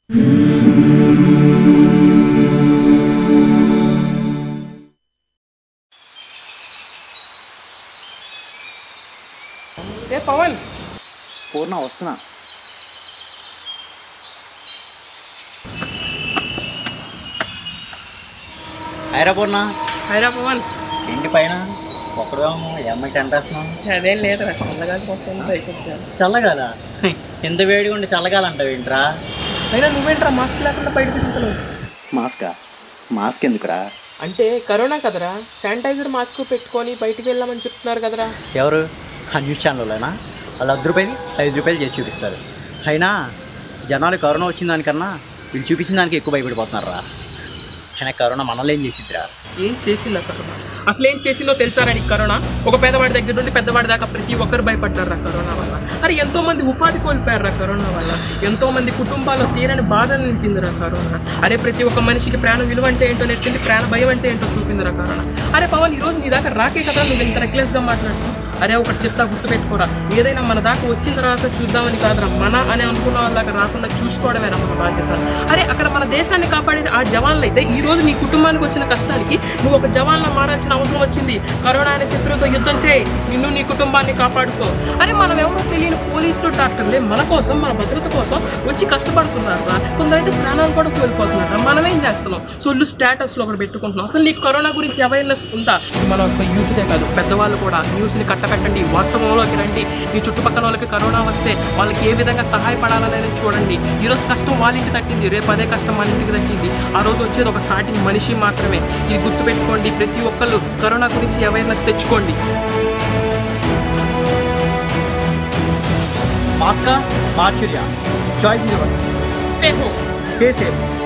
ఏ పవన్ పూర్ణ వస్తున్నా హైరా పూర్ణ హైరా పవన్ ఇంటి పైన ఒక్కడో ఈ అమ్మాయి టెంట్ వేస్తున్నాం అదేం లేదురా చల్లగా కోసం పైకి వచ్చాను చల్లగాల ఎంత వేడిగా ఉండి చల్లగాలంటావు ఏంట్రా అయినా నువ్వేంట్రా మాస్క్ లేకుండా బయట తిరుగుతున్నావు మాస్కా మాస్క్ ఎందుకురా అంటే కరోనా కదరా శానిటైజర్ మాస్క్ పెట్టుకొని బయటికి వెళ్ళామని చెప్తున్నారు కదరా ఎవరు ఆ న్యూస్ ఛానల్లోనా వాళ్ళు వద్ద రూపాయలు ఐదు రూపాయలు చేసి చూపిస్తారు అయినా జనాలు కరోనా వచ్చిన దానికన్నా వీళ్ళు చూపించిన దానికి ఎక్కువ భయపడిపోతున్నారు రా అయినా కరోనా మనల్ని ఏం చేసిద్దిరా ఏం చేసిందా కరోనా అసలు ఏం చేసిందో తెలుసారా నీకు కరోనా ఒక పేదవాడి దగ్గర నుండి పెద్దవాడి దాకా ప్రతి ఒక్కరు భయపడ్డారా కరోనా వల్ల అరే ఎంతో మంది ఉపాధి కోల్పోయారా కరోనా వల్ల ఎంతో మంది కుటుంబాల్లో తీరని బాధ నింపిందిరా కరోనా అరే ప్రతి ఒక్క మనిషికి ప్రాణ విలువ అంటే ఏంటో నేర్పింది ప్రాణ భయం అంటే ఏంటో చూపిందిరా కరోనా అరే పవన్ ఈ రోజు నీ దాకా రాకే కదా నువ్వు ఇంత రెక్లెస్గా మాట్లాడుతున్నావు అరే ఒకటి చెప్తా గుర్తుపెట్టుకోరా ఏదైనా మన దాకా వచ్చిన తర్వాత చూద్దామని కాదురా మన అని అనుకున్న వాళ్ళ దాకా రాకుండా చూసుకోవడమేరా మన బాధ్యత అరే అక్కడ మన దేశాన్ని కాపాడేది ఆ జవాన్లు అయితే ఈ రోజు నీ కుటుంబానికి వచ్చిన కష్టానికి నువ్వు ఒక జవాన్లా మారాల్సిన అవసరం వచ్చింది కరోనా అనే శత్రువుతో యుద్ధం చేయి నిన్ను నీ కుటుంబాన్ని కాపాడుకో అరే మనం ఎవరో తెలియని పోలీసులు డాక్టర్లే మన కోసం మన భద్రత కోసం వచ్చి కష్టపడుతున్నారా కొందరైతే ప్రాణాలు కూడా కోల్పోతున్నారా మనం ఏం చేస్తున్నాం సొల్లు స్టేటస్లో ఒకటి పెట్టుకుంటున్నాం అసలు నీకు కరోనా గురించి అవేర్నెస్ ఉందా ఇది మన ఒక యూత్దే కాదు పెద్దవాళ్ళు కూడా న్యూస్ని కట్టకట్టండి వాస్తవంలోకి రండి మీ చుట్టుపక్కల వాళ్ళకి కరోనా వస్తే వాళ్ళకి ఏ విధంగా సహాయపడాలనేది చూడండి ఈరోజు కష్టం వాళ్ళ ఇంటి తట్టింది రేపు అదే కష్టం మన ఇంటికి తగ్గింది ఆ రోజు వచ్చేది ఒక సాటి మనిషి మాత్రమే ఇది గుర్తుపెట్టుకోండి ప్రతి ఒక్కళ్ళు కరోనా గురించి అవేర్నెస్ తెచ్చుకోండి మాస్కా మార్చురియా choice yours stay home stay safe